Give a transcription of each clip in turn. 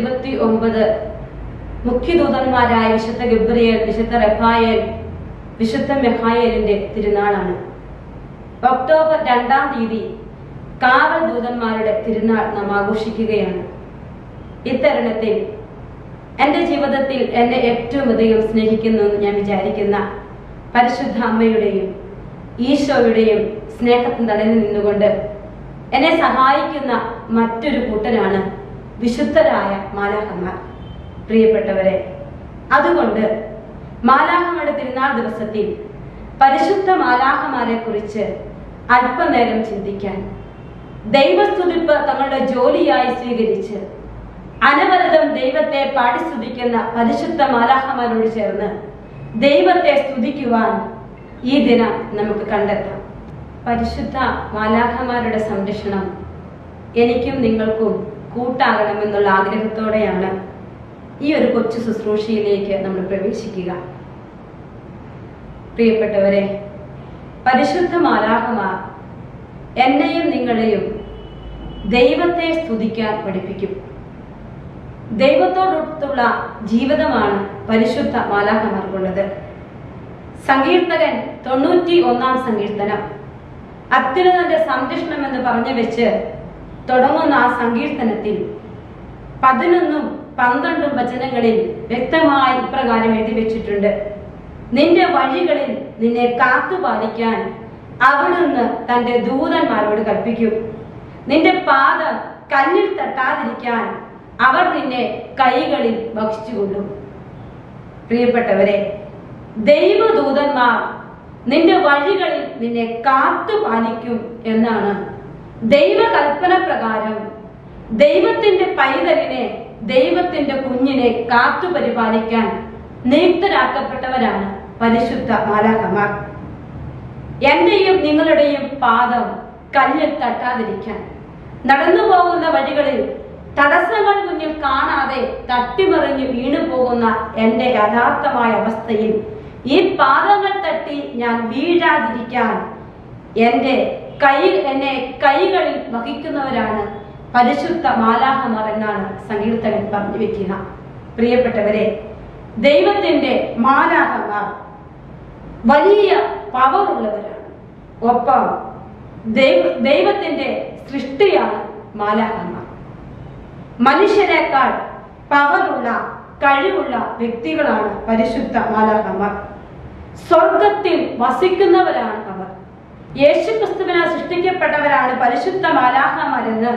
ഇരുപത്തി ഒമ്പത് മുഖ്യദൂതന്മാരായ വിശുദ്ധ ഗബ്രിയേൽ വിശുദ്ധ റഫായേൽ വിശുദ്ധ മെഹായേലിന്റെ തിരുനാളാണ് ഒക്ടോബർ രണ്ടാം തീയതി കാവൽ ദൂതന്മാരുടെ തിരുനാൾ നാം ആഘോഷിക്കുകയാണ് ഇത്തരുണത്തിൽ എൻ്റെ ജീവിതത്തിൽ എന്നെ ഏറ്റവും അധികം സ്നേഹിക്കുന്നു എന്ന് ഞാൻ വിചാരിക്കുന്ന പരിശുദ്ധ അമ്മയുടെയും ഈശോയുടെയും സ്നേഹത്തിന് തടഞ്ഞു നിന്നുകൊണ്ട് എന്നെ സഹായിക്കുന്ന മറ്റൊരു കൂട്ടരാണ് വിശുദ്ധരായ മാലാഹന്മാർ പ്രിയപ്പെട്ടവരെ അതുകൊണ്ട് മാലാഹമ്മയുടെ തിരുനാൾ ദിവസത്തിൽ പരിശുദ്ധ മാലാഹമാരെ കുറിച്ച് അല്പനേരം ചിന്തിക്കാൻ ദൈവസ്തുതിപ്പ് തങ്ങളുടെ ജോലിയായി സ്വീകരിച്ച് അനവരതം ദൈവത്തെ പാടിസ്തുതിക്കുന്ന പരിശുദ്ധ മാലാഹമാരോട് ചേർന്ന് ദൈവത്തെ സ്തുതിക്കുവാൻ ഈ ദിനം നമുക്ക് കണ്ടെത്താം പരിശുദ്ധ മാലാഖമാരുടെ സംരക്ഷണം എനിക്കും നിങ്ങൾക്കും കൂട്ടാകണമെന്നുള്ള ആഗ്രഹത്തോടെയാണ് ഈ ഒരു കൊച്ചു ശുശ്രൂഷയിലേക്ക് നമ്മൾ പ്രവേശിക്കുക പ്രിയപ്പെട്ടവരെ പരിശുദ്ധ മാലാഖമാർ എന്നെയും നിങ്ങളെയും ദൈവത്തെ സ്തുതിക്കാൻ പഠിപ്പിക്കും ദൈവത്തോടൊത്തുള്ള ജീവിതമാണ് പരിശുദ്ധ മാലാഖമാർക്കുള്ളത് സങ്കീർത്തകൻ തൊണ്ണൂറ്റി ഒന്നാം സങ്കീർത്തനം അത്യുന്നതന്റെ സംരക്ഷണം എന്ന് പറഞ്ഞു വെച്ച് തുടങ്ങുന്ന ആ സങ്കീർത്തനത്തിൽ പതിനൊന്നും പന്ത്രണ്ടും വചനങ്ങളിൽ വ്യക്തമായി ഇപ്രകാരം എഴുതി വെച്ചിട്ടുണ്ട് നിന്റെ വഴികളിൽ നിന്നെ കാത്തുപാലിക്കാൻ അവിടുന്ന് തന്റെ ദൂതന്മാരോട് കൽപ്പിക്കും നിന്റെ പാദം കല്ലിൽ തട്ടാതിരിക്കാൻ അവർ നിന്നെ കൈകളിൽ ഭക്ഷിച്ചുകൊള്ളും പ്രിയപ്പെട്ടവരെ ദൈവദൂതന്മാർ നിന്റെ വഴികളിൽ നിന്നെ കാത്തു പാലിക്കും എന്നാണ് ദൈവകൽപ്പന പ്രകാരം ദൈവത്തിന്റെ പൈതലിനെ ദൈവത്തിന്റെ കുഞ്ഞിനെ കാത്തു പരിപാലിക്കാൻ നിയുക്തരാക്കപ്പെട്ടവരാണ് പരിശുദ്ധ മാലാഖമാർ എന്റെയും നിങ്ങളുടെയും പാദം കല്ലിൽ തട്ടാതിരിക്കാൻ നടന്നു പോകുന്ന വഴികളിൽ തടസ്സങ്ങൾ മുന്നിൽ കാണാതെ തട്ടിമറിഞ്ഞ് വീണു പോകുന്ന എന്റെ യഥാർത്ഥമായ അവസ്ഥയിൽ ഈ പാദങ്ങൾ തട്ടി ഞാൻ വീഴാതിരിക്കാൻ എന്റെ കൈ എന്നെ കൈകളിൽ വഹിക്കുന്നവരാണ് പരിശുദ്ധ മാലാഹമാർ എന്നാണ് സങ്കീർത്തകൻ പറഞ്ഞു വെക്കുക പ്രിയപ്പെട്ടവരെ ദൈവത്തിന്റെ മാലാഹമാർ വലിയ പവർ ഉള്ളവരാണ് ഒപ്പം ദൈവ ദൈവത്തിന്റെ സൃഷ്ടിയാണ് മാലാഹന്മാർ മനുഷ്യരെക്കാൾ പവറുള്ള കഴിവുള്ള വ്യക്തികളാണ് പരിശുദ്ധ മാലാഹന്മാർ സ്വർഗത്തിൽ വസിക്കുന്നവരാണ് അവർ യേശുക്രിസ്തുവിനാൽ സൃഷ്ടിക്കപ്പെട്ടവരാണ് പരിശുദ്ധ മാലാഹമാരെന്ന്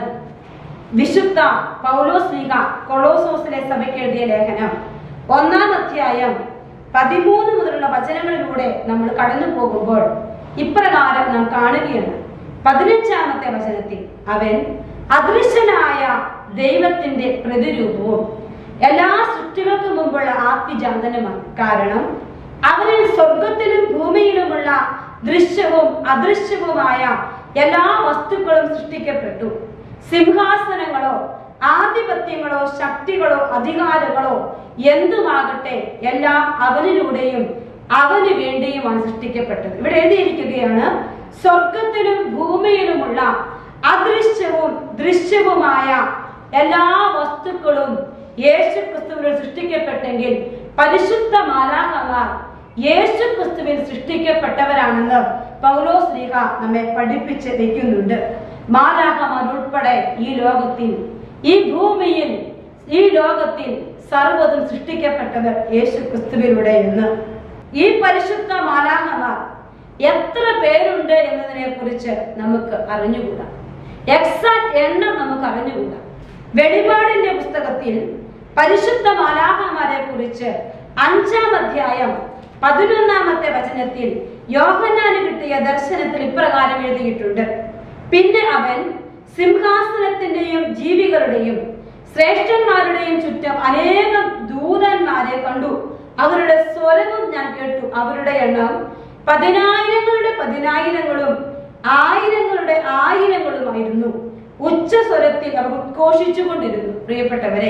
വിശുദ്ധ പൗലോസ്ലീഗ കൊളോസോസിലെ സഭയ്ക്ക് എഴുതിയ ലേഖനം ഒന്നാം അധ്യായം പതിമൂന്ന് മുതലുള്ള വചനങ്ങളിലൂടെ നമ്മൾ കടന്നു പോകുമ്പോൾ ഇപ്രകാരം നാം കാണുകയാണ് പതിനഞ്ചാമത്തെ വചനത്തിൽ അവൻ അദൃശ്യനായ ദൈവത്തിന്റെ പ്രതിരൂപവും എല്ലാ സൃഷ്ടികൾക്കും മുമ്പുള്ള ആത്മജാതനുമാണ് കാരണം അവനിൽ സ്വർഗത്തിലും ഭൂമിയിലുമുള്ള ദൃശ്യവും അദൃശ്യവുമായ എല്ലാ വസ്തുക്കളും സൃഷ്ടിക്കപ്പെട്ടു സിംഹാസനങ്ങളോ ആധിപത്യങ്ങളോ ശക്തികളോ അധികാരങ്ങളോ എന്തുമാകട്ടെ എല്ലാം അവനിലൂടെയും അവന് വേണ്ടിയുമാണ് സൃഷ്ടിക്കപ്പെട്ടത് ഇവിടെ എഴുതിയിരിക്കുകയാണ് സ്വർഗത്തിലും ഭൂമിയിലുമുള്ള അദൃശ്യവും ദൃശ്യവുമായ എല്ലാ വസ്തുക്കളും യേശു ക്രിസ്തുവിൽ സൃഷ്ടിക്കപ്പെട്ടെങ്കിൽ പരിശുദ്ധ മാലാഹമാർ യേശു ക്രിസ്തുവിൽ സൃഷ്ടിക്കപ്പെട്ടവരാണെന്ന് പൗലോസ് ലീഹ നമ്മെ പഠിപ്പിച്ച് വെക്കുന്നുണ്ട് മാലാഹമാർ ഉൾപ്പെടെ ഈ ലോകത്തിൽ ഈ ഭൂമിയിൽ ഈ ലോകത്തിൽ സർവ്വതും സൃഷ്ടിക്കപ്പെട്ടത് യേശു ക്രിസ്തുവിലൂടെ എന്ന് ഈ പരിശുദ്ധ മാലാഹമാർ എത്ര പേരുണ്ട് എന്നതിനെ കുറിച്ച് നമുക്ക് അറിഞ്ഞുകൂടാ എക്സാക്ട് എണ്ണം നമുക്ക് അറിഞ്ഞുകൂടാ വെളിപാടിന്റെ പുസ്തകത്തിൽ പരിശുദ്ധ മാലാഹമാരെ കുറിച്ച് അഞ്ചാം അധ്യായം പതിനൊന്നാമത്തെ വചനത്തിൽ യോഹന്നാന് കിട്ടിയ ദർശനത്തിൽ ഇപ്രകാരം എഴുതിയിട്ടുണ്ട് പിന്നെ അവൻ സിംഹാസനത്തിന്റെയും ജീവികളുടെയും ശ്രേഷ്ഠന്മാരുടെയും ചുറ്റും അനേകം ദൂതന്മാരെ കണ്ടു അവരുടെ സ്വരവും ഞാൻ കേട്ടു അവരുടെ എണ്ണം പതിനായിരങ്ങളുടെ പതിനായിരങ്ങളും ആയിരങ്ങളുടെ ആയിരങ്ങളുമായിരുന്നു ഉച്ചസ്വരത്തിൽ അവർ ഉദ്ഘോഷിച്ചുകൊണ്ടിരുന്നു പ്രിയപ്പെട്ടവരെ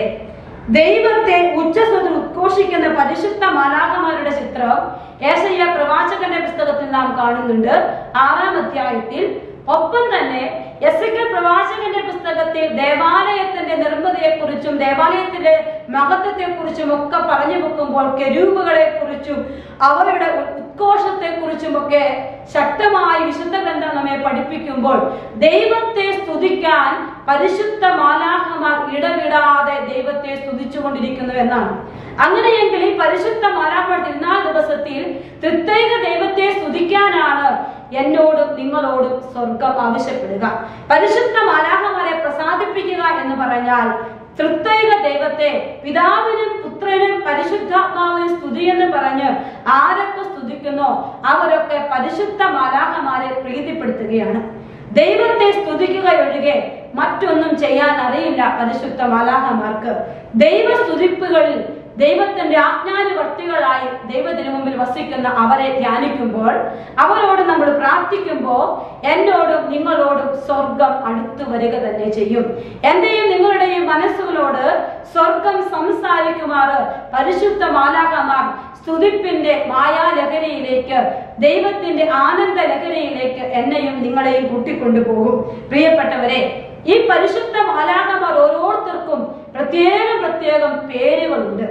ദൈവത്തെ ഉച്ചസ്വരത്തിൽ ഉദ്ഘോഷിക്കുന്ന പരിശുദ്ധ മാലാഹമാരുടെ ചിത്രം ഏശയ്യ പ്രവാചകന്റെ പുസ്തകത്തിൽ നാം കാണുന്നുണ്ട് ആറാം അധ്യായത്തിൽ ഒപ്പം തന്നെ എസ് പ്രവാചകന്റെ പുസ്തകത്തിൽ ദേവാലയത്തിന്റെ നിർമ്മിതിയെക്കുറിച്ചും ദേവാലയത്തിന്റെ മഹത്വത്തെക്കുറിച്ചും ഒക്കെ പറഞ്ഞു വെക്കുമ്പോൾ കെരൂപുകളെ കുറിച്ചും അവരുടെ ഉത്കോഷത്തെ കുറിച്ചുമൊക്കെ ശക്തമായി വിശുദ്ധ ഗ്രന്ഥം നമ്മെ പഠിപ്പിക്കുമ്പോൾ ദൈവത്തെ സ്തുതിക്കാൻ പരിശുദ്ധ മാലാഹമാർ ഇടവിടാതെ ദൈവത്തെ സ്തുതിച്ചുകൊണ്ടിരിക്കുന്നു എന്നാണ് അങ്ങനെയെങ്കിൽ ഈ പരിശുദ്ധ മാലാഹമാർ തിരുനാൾ ദിവസത്തിൽ തൃത്വൈക ദൈവത്തെ സ്തുതിക്കാനാണ് എന്നോടും നിങ്ങളോടും സ്വർഗം ആവശ്യപ്പെടുക പരിശുദ്ധ മാലാഹമാരെ പ്രസാദിപ്പിക്കുക എന്ന് പറഞ്ഞാൽ തൃത്വൈക ദൈവത്തെ പിതാവിനും പുത്രനും പരിശുദ്ധാത്മാവിനും സ്തുതി എന്ന് പറഞ്ഞ് ആരൊക്കെ സ്തുതിക്കുന്നോ അവരൊക്കെ പരിശുദ്ധ മാലാഹമാരെ പ്രീതിപ്പെടുത്തുകയാണ് ദൈവത്തെ സ്തുതിക്കുകയൊഴികെ മറ്റൊന്നും ചെയ്യാൻ അറിയില്ല പരിശുദ്ധ മാലാഹമാർക്ക് ദൈവ സ്തുതിപ്പുകളിൽ ദൈവത്തിന്റെ ആജ്ഞാനുവർത്തികളായി ദൈവത്തിന് മുമ്പിൽ വസിക്കുന്ന അവരെ ധ്യാനിക്കുമ്പോൾ അവരോട് നമ്മൾ പ്രാർത്ഥിക്കുമ്പോൾ എന്നോടും നിങ്ങളോടും സ്വർഗം അടുത്തു വരിക തന്നെ ചെയ്യും എന്റെയും നിങ്ങളുടെയും മനസ്സുകളോട് സ്വർഗം സംസാരിക്കുമാറ് പരിശുദ്ധ മാലാകമാർ സ്തുതിപ്പിന്റെ മായാലഹരിയിലേക്ക് ദൈവത്തിന്റെ ആനന്ദ ലഹരിയിലേക്ക് എന്നെയും നിങ്ങളെയും കൂട്ടിക്കൊണ്ടുപോകും പ്രിയപ്പെട്ടവരെ ഈ പരിശുദ്ധ മാലാകമാർ ഓരോരുത്തർക്കും പ്രത്യേകം പ്രത്യേകം പേരുകളുണ്ട്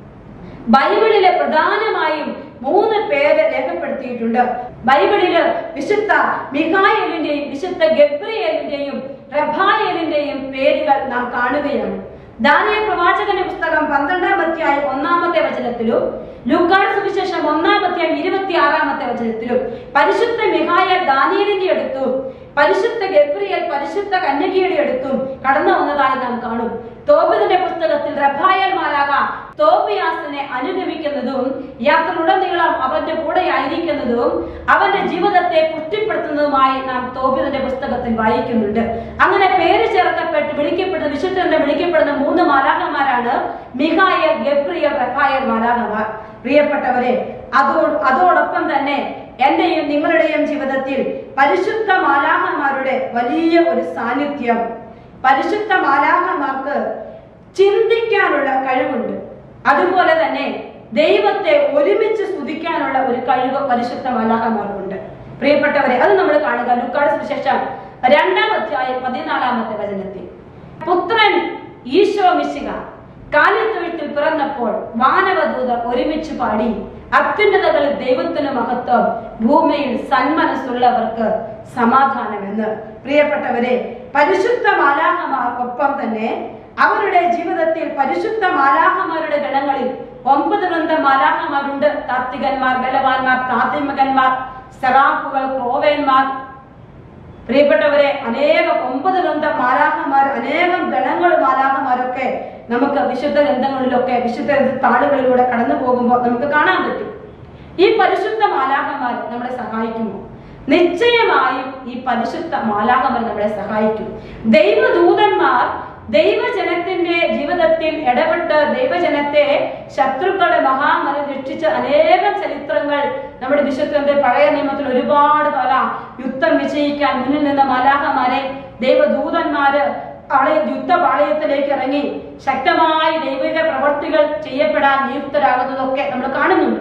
ബൈബിളിലെ പ്രധാനമായും മൂന്ന് പേര് രേഖപ്പെടുത്തിയിട്ടുണ്ട് ബൈബിളില് വിശുദ്ധ മിഖായേലിന്റെയും വിശുദ്ധ ഗബ്രിയേലിന്റെയും റഫായേലിന്റെയും പേരുകൾ നാം കാണുകയാണ് ദാനിയൽ പ്രവാചകന്റെ പുസ്തകം പന്ത്രണ്ടാം അധ്യായം ഒന്നാമത്തെ വചനത്തിലും ലൂക്കാട് സുവിശേഷം ഒന്നാം അധ്യായം ഇരുപത്തി ആറാമത്തെ വചനത്തിലും പരിശുദ്ധ മിഹായൽ ദാനിയലിന്റെ അടുത്തും പരിശുദ്ധ ഗബ്രിയൽ പരിശുദ്ധ കന്യകയുടെ അടുത്തും കടന്നു വന്നതായി നാം കാണും തോബിന്റെ പുസ്തകത്തിൽ റഫായൽ മാലാക തോബിയാസിനെ അനുഗമിക്കുന്നതും യാത്രയുടനീളം അവന്റെ കൂടെ ആയിരിക്കുന്നതും അവന്റെ ജീവിതത്തെ പുഷ്ടിപ്പെടുത്തുന്നതുമായി നാം തോബിന്റെ പുസ്തകത്തിൽ വായിക്കുന്നുണ്ട് അങ്ങനെ പേര് ചേർക്കപ്പെട്ട് വിളിക്കപ്പെടുന്ന വിശുദ്ധന്റെ വിളിക്കപ്പെടുന്ന മൂന്ന് മാലാകന്മാരാണ് മിഹായൽ ഗബ്രിയൽ റഫായൽ മാലാകന്മാർ പ്രിയപ്പെട്ടവരെ അതോ അതോടൊപ്പം തന്നെ എന്റെയും നിങ്ങളുടെയും ജീവിതത്തിൽ പരിശുദ്ധ മാലാഹന്മാരുടെ വലിയ ഒരു സാന്നിധ്യം പരിശുദ്ധ മാലാഹന്മാർക്ക് ചിന്തിക്കാനുള്ള കഴിവുണ്ട് അതുപോലെ തന്നെ ദൈവത്തെ ഒരുമിച്ച് സ്തുതിക്കാനുള്ള ഒരു കഴിവ് പരിശുദ്ധ മാലാഹന്മാർക്കുണ്ട് പ്രിയപ്പെട്ടവരെ അത് നമ്മൾ കാണുക ലുക്കാട് സുവിശേഷം രണ്ടാം അധ്യായം പതിനാലാമത്തെ വചനത്തിൽ പുത്രൻ ഈശോ മിശിക കാലിത്തൊഴുത്തിൽ പിറന്നപ്പോൾ വാനവദൂതർ ഒരുമിച്ച് പാടി അത്യുന്നതകളിൽ ദൈവത്തിന് മഹത്വം ഭൂമിയിൽ സന്മനസ്സുള്ളവർക്ക് സമാധാനമെന്ന് പ്രിയപ്പെട്ടവരെ പരിശുദ്ധ മാലാഹമാർ ഒപ്പം തന്നെ അവരുടെ ജീവിതത്തിൽ പരിശുദ്ധ മാലാഹമാരുടെ ഗണങ്ങളിൽ ഒമ്പത് വൃന്ദ മാലാഹമാരുണ്ട് താത്വികന്മാർ ബലവാന്മാർ പ്രാഥമികന്മാർ സെറാഫുകൾ ക്രോവേന്മാർ പ്രിയപ്പെട്ടവരെ അനേകം ഒമ്പത് ഗ്രന്ഥ മാലാഹമാർ അനേകം ഗണങ്ങൾ മാലാഹമാരൊക്കെ നമുക്ക് വിശുദ്ധ ഗ്രന്ഥങ്ങളിലൊക്കെ വിശുദ്ധ താളുകളിലൂടെ കടന്നു പോകുമ്പോൾ നമുക്ക് കാണാൻ പറ്റും ഈ പരിശുദ്ധ മാലാഹമാർ നമ്മളെ സഹായിക്കുമോ നിശ്ചയമായും ഈ പരിശുദ്ധ മാലാഹമാർ നമ്മളെ സഹായിക്കും ദൈവദൂതന്മാർ ദൈവജനത്തിന്റെ ജീവിതത്തിൽ ഇടപെട്ട് ദൈവജനത്തെ ശത്രുക്കളുടെ മഹാമല രക്ഷിച്ച അനേകം ചരിത്രങ്ങൾ നമ്മുടെ വിശുദ്ധന്റെ പഴയ നിയമത്തിൽ ഒരുപാട് പല യുദ്ധം വിജയിക്കാൻ മുന്നിൽ നിന്ന മലാഹമാരെ ദൈവദൂതന്മാര് അവളെ യുദ്ധപാളയത്തിലേക്ക് ഇറങ്ങി ശക്തമായി ദൈവിക പ്രവർത്തികൾ ചെയ്യപ്പെടാൻ നിയുക്തരാകുന്നതൊക്കെ നമ്മൾ കാണുന്നുണ്ട്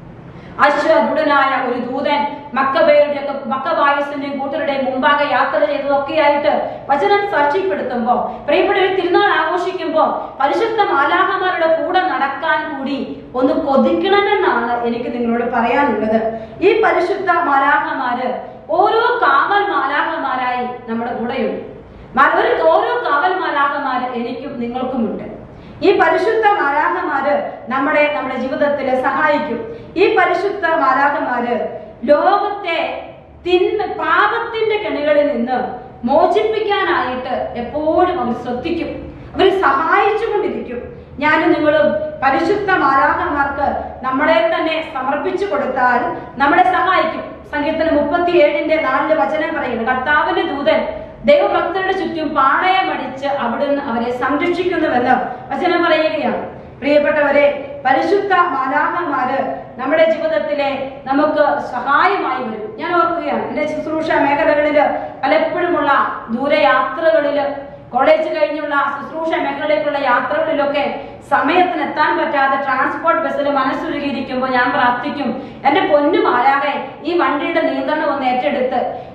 അശ്വദുടനായ ഒരു ദൂതൻ മക്കബേരുടെ മക്കബായസിന്റെയും കൂട്ടരുടെയും മുമ്പാകെ യാത്ര ചെയ്തതൊക്കെയായിട്ട് വചനം സാക്ഷ്യപ്പെടുത്തുമ്പോ പ്രിയപ്പെട്ട ഒരു തിരുനാൾ ആഘോഷിക്കുമ്പോ പരിശുദ്ധ മാലാഹമാരുടെ കൂടെ നടക്കാൻ കൂടി ഒന്ന് കൊതിക്കണമെന്നാണ് എനിക്ക് നിങ്ങളോട് പറയാനുള്ളത് ഈ പരിശുദ്ധ മാലാഹമാര് ഓരോ കാവൽ മാലാഹമാരായി നമ്മുടെ കൂടെയുണ്ട് മ- ഒരു ഓരോ കാവൽ മാലാഹമാര് എനിക്കും നിങ്ങൾക്കുമുണ്ട് ഈ പരിശുദ്ധ മാലാഹമാര് നമ്മുടെ നമ്മുടെ ജീവിതത്തിൽ സഹായിക്കും ഈ പരിശുദ്ധ മാലാഹമാര് ലോകത്തെ തിന്മ പാപത്തിന്റെ കെണികളിൽ നിന്ന് മോചിപ്പിക്കാനായിട്ട് എപ്പോഴും അവർ ശ്രദ്ധിക്കും അവർ സഹായിച്ചുകൊണ്ടിരിക്കും ഞാനും നിങ്ങളും പരിശുദ്ധ മാലാഹന്മാർക്ക് നമ്മളെ തന്നെ സമർപ്പിച്ചു കൊടുത്താൽ നമ്മളെ സഹായിക്കും സങ്കീർത്തനം മുപ്പത്തി ഏഴിന്റെ നാലില് വചനം പറയുന്നു കർത്താവിന്റെ ദൂതൻ ദൈവഭക്തരുടെ ചുറ്റും പാളയമടിച്ച് അവിടുന്ന് അവരെ സംരക്ഷിക്കുന്നുവെന്ന് വചനം പറയുകയാണ് പ്രിയപ്പെട്ടവരെ പരിശുദ്ധ മാലാഹന്മാര് നമ്മുടെ ജീവിതത്തിലെ നമുക്ക് സഹായമായി വരും ഞാൻ ഓർക്കുകയാണ് എന്റെ ശുശ്രൂഷ മേഖലകളില് പലപ്പോഴുമുള്ള ദൂരയാത്രകളില് കോളേജ് കഴിഞ്ഞുള്ള ശുശ്രൂഷ മേഖലയിലേക്കുള്ള യാത്രകളിലൊക്കെ സമയത്തിന് എത്താൻ പറ്റാതെ ട്രാൻസ്പോർട്ട് ബസ്സിൽ മനസ്സുരുകിയിരിക്കുമ്പോൾ ഞാൻ പ്രാർത്ഥിക്കും എന്റെ പൊന്നു മാലാകെ ഈ വണ്ടിയുടെ നിയന്ത്രണം ഒന്ന് ഏറ്റെടുത്ത്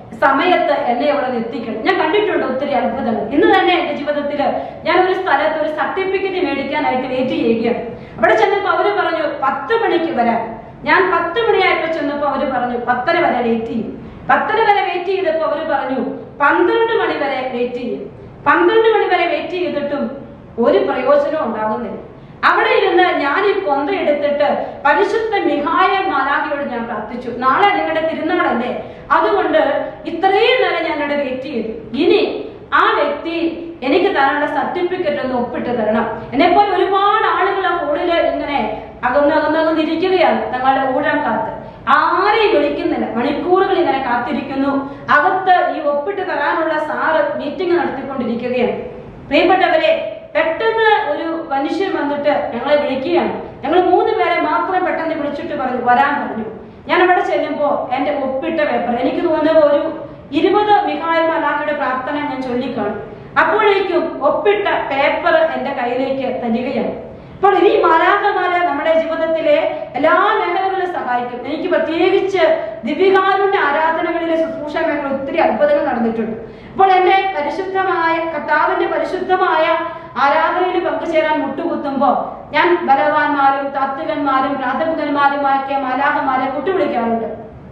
സമയത്ത് എന്നെ അവിടെ എത്തിക്കണം ഞാൻ കണ്ടിട്ടുണ്ട് ഒത്തിരി അത്ഭുതങ്ങൾ ഇന്ന് തന്നെ എന്റെ ജീവിതത്തിൽ ഞാൻ ഒരു സ്ഥലത്ത് ഒരു സർട്ടിഫിക്കറ്റ് മേടിക്കാനായിട്ട് വെയിറ്റ് ചെയ്യുകയാണ് അവിടെ ചെന്നപ്പോൾ അവര് പറഞ്ഞു പത്ത് മണിക്ക് വരാൻ ഞാൻ പത്ത് മണിയായപ്പോ ചെന്നപ്പോൾ അവര് പറഞ്ഞു പത്തര വരെ വെയിറ്റ് ചെയ്യും പത്തര വരെ വെയിറ്റ് ചെയ്തപ്പോൾ അവര് പറഞ്ഞു പന്ത്രണ്ട് മണി വരെ വെയിറ്റ് ചെയ്യും പന്ത്രണ്ട് മണി വരെ വെയിറ്റ് ചെയ്തിട്ടും ഒരു പ്രയോജനവും ഉണ്ടാകുന്നില്ല അവിടെ ഇരുന്ന് ഞാൻ ഈ കൊന്ത എടുത്തിട്ട് പരിശുദ്ധ മിഹായ മാലാഖയോട് ഞാൻ പ്രാർത്ഥിച്ചു നാളെ നിങ്ങളുടെ തിരുനാളല്ലേ അതുകൊണ്ട് ഇത്രയും നേരം ഞാൻ ഇവിടെ വെയിറ്റ് ചെയ്തു ഇനി ആ വ്യക്തി എനിക്ക് തരേണ്ട സർട്ടിഫിക്കറ്റ് ഒന്ന് ഒപ്പിട്ട് തരണം എന്നെപ്പോലെ ഒരുപാട് ആളുകൾ ആ ഹോളില് ഇങ്ങനെ അകന്നകന്നകന്നിരിക്കുകയാണ് തങ്ങളുടെ ഊഴം കാത്ത് ആരെയും വിളിക്കുന്നില്ല മണിക്കൂറുകൾ ഇങ്ങനെ കാത്തിരിക്കുന്നു അകത്ത് ഈ ഒപ്പിട്ട് തരാനുള്ള സാറ് മീറ്റിംഗ് നടത്തിക്കൊണ്ടിരിക്കുകയാണ് പ്രിയപ്പെട്ടവരെ പെട്ടെന്ന് ഒരു മനുഷ്യൻ വന്നിട്ട് ഞങ്ങളെ വിളിക്കുകയാണ് ഞങ്ങൾ മൂന്ന് പേരെ മാത്രം പെട്ടെന്ന് വിളിച്ചിട്ട് പറഞ്ഞു വരാൻ പറഞ്ഞു ഞാൻ അവിടെ ചെല്ലുമ്പോൾ എന്റെ ഒപ്പിട്ട പേപ്പർ എനിക്ക് തോന്നുന്നത് ഒരു ഇരുപത് മിഹായ മലാഖയുടെ പ്രാർത്ഥന ഞാൻ ചൊല്ലിക്കാണും അപ്പോഴേക്കും ഒപ്പിട്ട പേപ്പർ എന്റെ കയ്യിലേക്ക് തരികയാണ് അപ്പോൾ ഈ മാലാഖമാര് നമ്മുടെ ജീവിതത്തിലെ എല്ലാ മേഖലകളിലും സഹായിക്കും എനിക്ക് പ്രത്യേകിച്ച് ദിവ്യകാരുണ്യ ആരാധനകളിലെ ശുശ്രൂഷ മേഖല ഒത്തിരി അത്ഭുതങ്ങൾ നടന്നിട്ടുണ്ട് അപ്പോൾ എന്റെ പരിശുദ്ധമായ കർത്താവിന്റെ പരിശുദ്ധമായ ആരാധനയിൽ പങ്കുചേരാൻ മുട്ടുകുത്തുമ്പോൾ ഞാൻ ബലവാന്മാരും താത്വികന്മാരും പ്രാഥമികന്മാരുമാക്കിയ മാലാഹമാരെ കൂട്ടുവിളിക്കാറുണ്ട്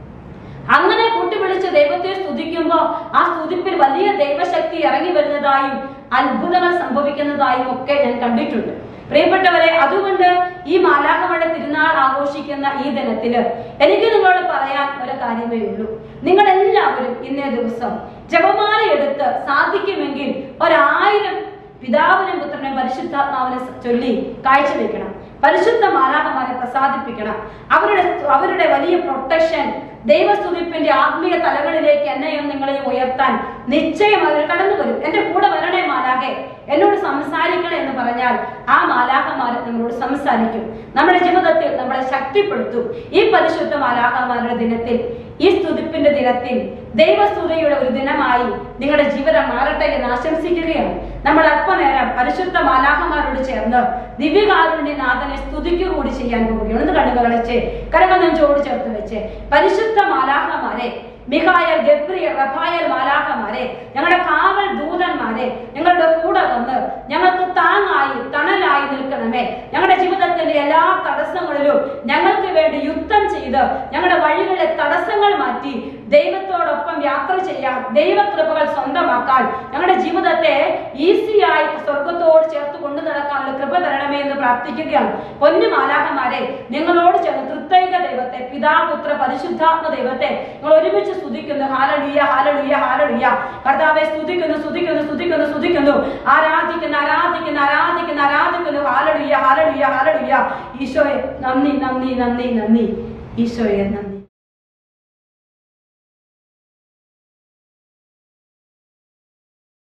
അങ്ങനെ കൂട്ടിവിളിച്ച് ദൈവത്തെ സ്തുതിക്കുമ്പോൾ ആ സ്തുതിപ്പിൽ വലിയ ദൈവശക്തി ഇറങ്ങി വരുന്നതായും അത്ഭുതങ്ങൾ സംഭവിക്കുന്നതായും ഒക്കെ ഞാൻ കണ്ടിട്ടുണ്ട് പ്രിയപ്പെട്ടവരെ അതുകൊണ്ട് ഈ മാലാഖമയുടെ തിരുനാൾ ആഘോഷിക്കുന്ന ഈ ദിനത്തില് എനിക്ക് നിങ്ങളോട് പറയാൻ ഒരു കാര്യമേ ഉള്ളൂ നിങ്ങൾ എല്ലാവരും ഇന്നേ ദിവസം ജപമാല എടുത്ത് സാധിക്കുമെങ്കിൽ ഒരായിരം പിതാവിനും പുത്രനും പരിശുദ്ധാത്മാവിനെ ചൊല്ലി കാഴ്ചവെക്കണം പരിശുദ്ധ മാലാഹമാരെ പ്രസാദിപ്പിക്കണം അവരുടെ അവരുടെ വലിയ പ്രൊട്ടക്ഷൻ ദൈവസ്തുതിപ്പിന്റെ ആത്മീയ തലങ്ങളിലേക്ക് എന്നെയും നിങ്ങളെയും ഉയർത്താൻ നിശ്ചയം അവർ കടന്നു വരും എന്റെ കൂടെ വരണേ മാലാഖെ എന്നോട് സംസാരിക്കണേ എന്ന് പറഞ്ഞാൽ ആ മാലാഹമാർ നമ്മളോട് സംസാരിക്കും നമ്മുടെ ജീവിതത്തിൽ നമ്മളെ ശക്തിപ്പെടുത്തും ഈ പരിശുദ്ധ മാലാഹമാരുടെ ദിനത്തിൽ ഈ സ്തുതിപ്പിന്റെ ദിനത്തിൽ ദൈവസ്തുതിയുടെ ഒരു ദിനമായി നിങ്ങളുടെ ജീവിതം മാറട്ടെ എന്ന് ആശംസിക്കുകയാണ് നമ്മൾ അല്പനേരം പരിശുദ്ധ മാലാഹമാരോട് ചേർന്ന് ദിവ്യകാരുണ്യ നാഥനെ സ്തുതിക്കുക കൂടി ചെയ്യാൻ പോവുകയാണ് ഒന്ന് കണ്ണുകൾ അടച്ച് കരങ്ങൾ നെഞ്ചോട് ചേർത്ത് വെച്ച് പരിശുദ്ധ മാലാഹമാരെ മിഹായൽ ഗബ്രിയൽ റഫായൽ മാലാഹമാരെ ഞങ്ങളുടെ കാവൽ ദൂതന്മാരെ ഞങ്ങളുടെ കൂടെ വന്ന് ഞങ്ങൾക്ക് താങ്ങായി തണലായി നിൽക്കണമേ ഞങ്ങളുടെ ജീവിതത്തിന്റെ എല്ലാ തടസ്സങ്ങളിലും ഞങ്ങൾക്ക് വേണ്ടി യുദ്ധം ചെയ്ത് ഞങ്ങളുടെ വഴികളിലെ തടസ്സങ്ങൾ മാറ്റി ദൈവത്തോടൊപ്പം യാത്ര ചെയ്യാൻ ദൈവകൃപകൾ സ്വന്തമാക്കാൻ ഞങ്ങളുടെ ജീവിതത്തെ ഈസിയായി സ്വർഗത്തോട് ചേർത്ത് കൊണ്ടു നടക്കാനുള്ള കൃപ തരണമേ എന്ന് പ്രാർത്ഥിക്കുകയാണ് പൊന്നു മാലാഹമാരെ നിങ്ങളോട് ചേർന്ന് തൃത്തൈക ദൈവത്തെ പിതാപുത്ര പരിശുദ്ധാത്മ ദൈവത്തെ നിങ്ങൾ ഒരുമിച്ച് സ്തുതിക്കുന്നു ഹാലടിയ ഹാലടിയ ഹാലടിയ കർത്താവെ സ്തുതിക്കുന്നു സ്തുതിക്കുന്നു സ്തുതിക്കുന്നു സ്തുതിക്കുന്നു ആരാധിക്കുന്നു ആരാധിക്കുന്നു ആരാധിക്കുന്നു ആരാധിക്കുന്നു ഹാലടിയ ഹാലടിയ ഹാലടിയ ഈശോയെ നന്ദി നന്ദി നന്ദി നന്ദി ഈശോയെ നന്ദി